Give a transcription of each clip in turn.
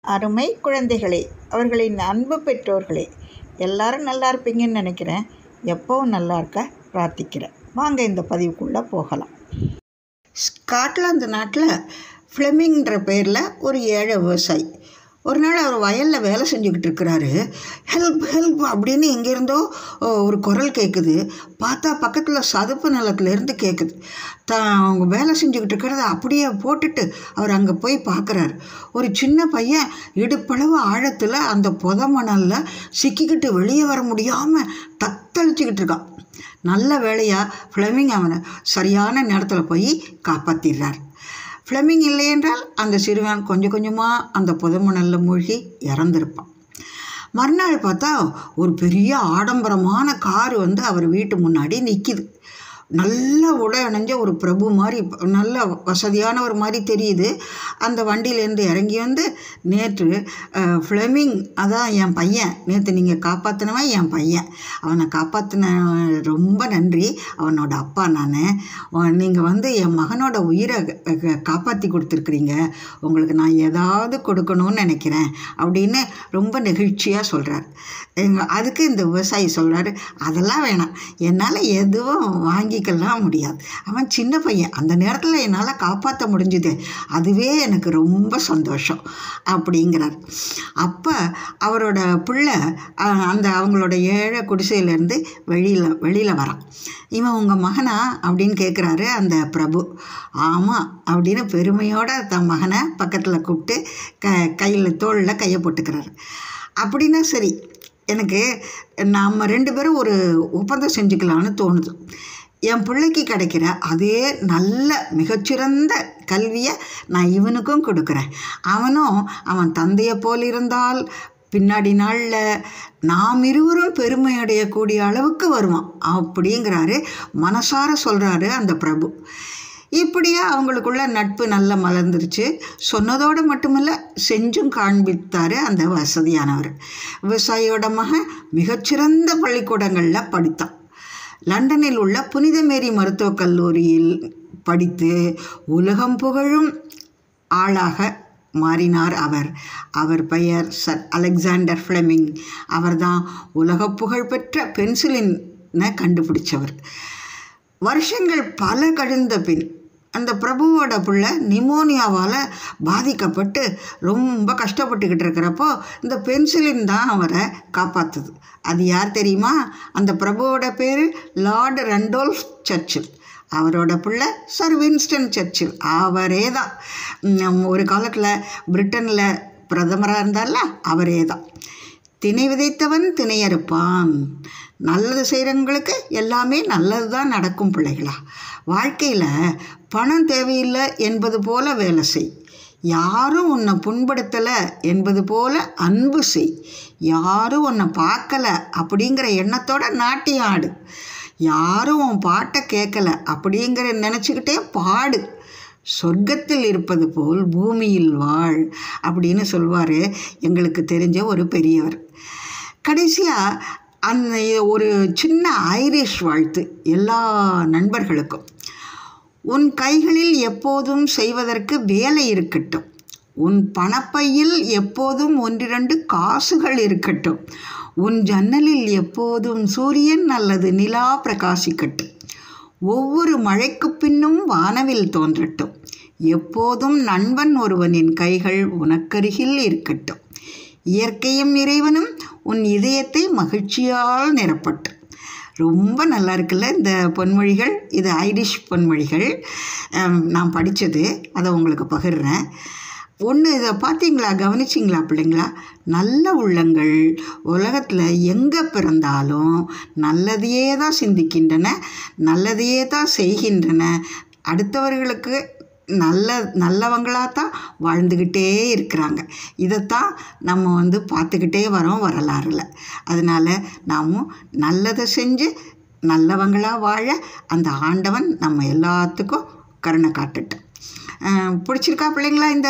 அருமை குழந்தைகளே அவர்களின் அன்பு பெற்றோர்களே எல்லாரும் நல்லா இருப்பீங்கன்னு நினைக்கிறேன் எப்போவும் நல்லா இருக்க பிரார்த்திக்கிறேன் வாங்க இந்த பதிவுக்குள்ளே போகலாம் ஸ்காட்லாந்து நாட்டில் ஃப்ளெமிங்கிற பேரில் ஒரு ஏழை விவசாயி ஒரு நாள் அவர் வயலில் வேலை செஞ்சுக்கிட்டு இருக்கிறாரு ஹெல்ப் ஹெல்ப் அப்படின்னு எங்கேருந்தோ ஓ, ஒரு குரல் கேட்குது பார்த்தா பக்கத்தில் சதுப்பு நிலத்துலேருந்து கேட்குது தான் அவங்க வேலை செஞ்சுக்கிட்டு இருக்கிறத அப்படியே போட்டுட்டு அவர் அங்கே போய் பார்க்குறாரு ஒரு சின்ன பையன் இடுப்பளவு ஆழத்தில் அந்த புத மணலில் சிக்கிக்கிட்டு வெளியே வர முடியாமல் தத்தளிச்சுக்கிட்டு இருக்கான் நல்ல வேளையாக ஃப்ளெமிங் அவனை சரியான நேரத்தில் போய் காப்பாற்றிடுறார் ஃப்ளெமிங் இல்லை என்றால் அந்த சிறுவன் கொஞ்சம் கொஞ்சமாக அந்த புதமணலில் மூழ்கி இறந்திருப்பான் மறுநாள் பார்த்தா ஒரு பெரிய ஆடம்பரமான கார் வந்து அவர் வீட்டு முன்னாடி நிற்கிது நல்ல உடை அணிஞ்ச ஒரு பிரபு மாதிரி நல்ல வசதியானவர் மாதிரி தெரியுது அந்த வண்டியிலேருந்து இறங்கி வந்து நேற்று அஹ், ஃப்ளெமிங் அதான் என் பையன் நேற்று நீங்கள் காப்பாற்றினவன் என் பையன் அவனை காப்பாற்றின ரொம்ப நன்றி அவனோட அப்பா நான் நீங்கள் வந்து என் மகனோட உயிரை காப்பாற்றி கொடுத்துருக்குறீங்க உங்களுக்கு நான் ஏதாவது கொடுக்கணும்னு நினைக்கிறேன் அப்படின்னு ரொம்ப நெகிழ்ச்சியாக சொல்கிறார் எங்க அதுக்கு இந்த விவசாயி சொல்கிறாரு அதெல்லாம் வேணாம் என்னால் எதுவும் வாங்கிக்கலாம் முடியாது அவன் சின்ன பையன் அந்த நேரத்தில் என்னால் காப்பாற்ற முடிஞ்சுது அதுவே எனக்கு ரொம்ப சந்தோஷம் அப்படிங்கிறார் அப்போ அவரோட பிள்ளை அஹ், அந்த அவங்களோட ஏழை குடிசையிலேருந்து வெளியில் வெளியில் வரான் இவன் உங்கள் மகனா அப்படின்னு கேட்குறாரு அந்த பிரபு ஆமாம் அப்படின்னு பெருமையோட தன் மகனை பக்கத்தில் கூப்பிட்டு க கையில் தோளில் கையை போட்டுக்கிறாரு அப்படின்னா சரி எனக்கு நாம் ரெண்டு பேரும் ஒரு ஒப்பந்தம் செஞ்சுக்கலான்னு தோணுது என் பிள்ளைக்கு கிடைக்கிற அதே நல்ல மிகச்சிறந்த கல்வியை நான் இவனுக்கும் கொடுக்குறேன் அவனும் அவன் தந்தையை போல் இருந்தால் பின்னாடி நாளில் நாம் இருவரும் பெருமை அடையக்கூடிய அளவுக்கு வருவான் அப்படிங்கிறாரு மனசார சொல்கிறாரு அந்த பிரபு இப்படியே அவங்களுக்குள்ள நட்பு நல்லா மலர்ந்துருச்சு சொன்னதோடு மட்டுமில்ல செஞ்சும் காண்பித்தார் அந்த வசதியானவர் விவசாயியோட மகன் மிகச்சிறந்த பள்ளிக்கூடங்களில் படித்தான் லண்டனில் உள்ள புனித மேரி மருத்துவக் கல்லூரியில் படித்து உலகம் புகழும் ஆளாக மாறினார் அவர் அவர் பெயர் சர் அலெக்சாண்டர் ஃப்ளெமிங் அவர்தான் உலக புகழ்பெற்ற பென்சிலினை கண்டுபிடிச்சவர் வருஷங்கள் பல கழிந்த பின் அந்த பிரபுவோட பிள்ளை நிமோனியாவால் பாதிக்கப்பட்டு ரொம்ப கஷ்டப்பட்டுக்கிட்டு இருக்கிறப்போ இந்த பென்சிலின் தான் அவரை காப்பாற்றுது அது யார் தெரியுமா அந்த பிரபுவோட பேர் லார்டு ரண்டோல்ஃப் சர்ச்சில் அவரோட பிள்ளை சர் வின்ஸ்டன் சர்ச்சில் அவரே தான் உம், ஒரு காலத்தில் பிரிட்டனில் பிரதமராக இருந்தார்ல அவரே தான் திணை விதைத்தவன் திணை அறுப்பான் நல்லது செய்கிறவங்களுக்கு எல்லாமே நல்லது தான் நடக்கும் பிள்ளைகளா வாழ்க்கையில் பணம் தேவையில்லை என்பது போல வேலை செய் யாரும் உன்னை புண்படுத்தலை என்பது போல அன்பு செய் யாரும் உன்னை பார்க்கல அப்படிங்கிற எண்ணத்தோட நாட்டியம் ஆடு யாரும் உன் பாட்டை கேட்கல அப்படிங்கிற நினச்சிக்கிட்டே பாடு சொர்க்கத்தில் இருப்பது போல் பூமியில் வாழ் அப்படின்னு சொல்வார் எங்களுக்கு தெரிஞ்ச ஒரு பெரியவர் கடைசியாக அந்த ஒரு சின்ன ஐரிஷ் வாழ்த்து எல்லா நண்பர்களுக்கும் உன் கைகளில் எப்போதும் செய்வதற்கு வேலை இருக்கட்டும் உன் பணப்பையில் எப்போதும் ஒன்றிரண்டு காசுகள் இருக்கட்டும் உன் ஜன்னலில் எப்போதும் சூரியன் அல்லது நிலா பிரகாசிக்கட்டும் ஒவ்வொரு மழைக்கு பின்னும் வானவில் தோன்றட்டும் எப்போதும் நண்பன் ஒருவனின் கைகள் உனக்கருகில் இருக்கட்டும் இயற்கையும் இறைவனும் உன் இதயத்தை மகிழ்ச்சியால் நிரப்பட்டும் ரொம்ப நல்லா இருக்குல்ல இந்த பொன்மொழிகள் இது ஐரிஷ் பொன்மொழிகள் அம், நான் படித்தது அதை உங்களுக்கு பகிர்றேன் ஒன்று இதை பார்த்தீங்களா கவனிச்சிங்களா பிள்ளைங்களா நல்ல உள்ளங்கள் உலகத்தில் எங்கே பிறந்தாலும் நல்லதையே தான் சிந்திக்கின்றன நல்லதையே தான் செய்கின்றன அடுத்தவர்களுக்கு நல்ல நல்லவங்களாக தான் வாழ்ந்துக்கிட்டே இருக்கிறாங்க இதைத்தான் நம்ம வந்து பார்த்துக்கிட்டே வரோம் வரலாறுல அதனால் நாமும் நல்லதை செஞ்சு நல்லவங்களாக வாழ அந்த ஆண்டவன் நம்ம எல்லாத்துக்கும் கருணை காட்டுட்டோம் அஹ் பிடிச்சிருக்கா பிள்ளைங்களா இந்த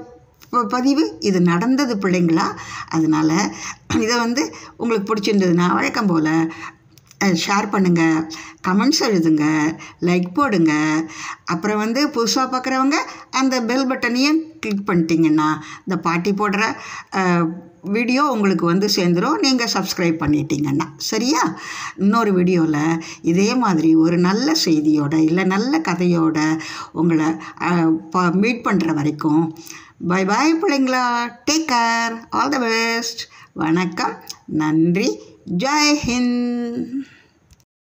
ப- பதிவு இது நடந்தது பிள்ளைங்களா அதனால் இதை வந்து உங்களுக்கு பிடிச்சிருந்ததுன்னா வழக்கம் போல் ஷேர் பண்ணுங்கள் கமெண்ட்ஸ் எழுதுங்க லைக் போடுங்க அப்புறம் வந்து புதுசாக பார்க்குறவங்க அந்த பெல் பட்டனையும் கிளிக் பண்ணிட்டீங்கன்னா இந்த பாட்டி போடுற அஹ், வீடியோ உங்களுக்கு வந்து சேர்ந்துடும் நீங்கள் சப்ஸ்கிரைப் பண்ணிட்டீங்கன்னா சரியா இன்னொரு வீடியோவில் இதே மாதிரி ஒரு நல்ல செய்தியோட இல்லை நல்ல கதையோட உங்களை மீட் பண்ணுற வரைக்கும் பை பாய் பிள்ளைங்களா take care all the best வணக்கம் நன்றி ஜெய் ஹிந்த்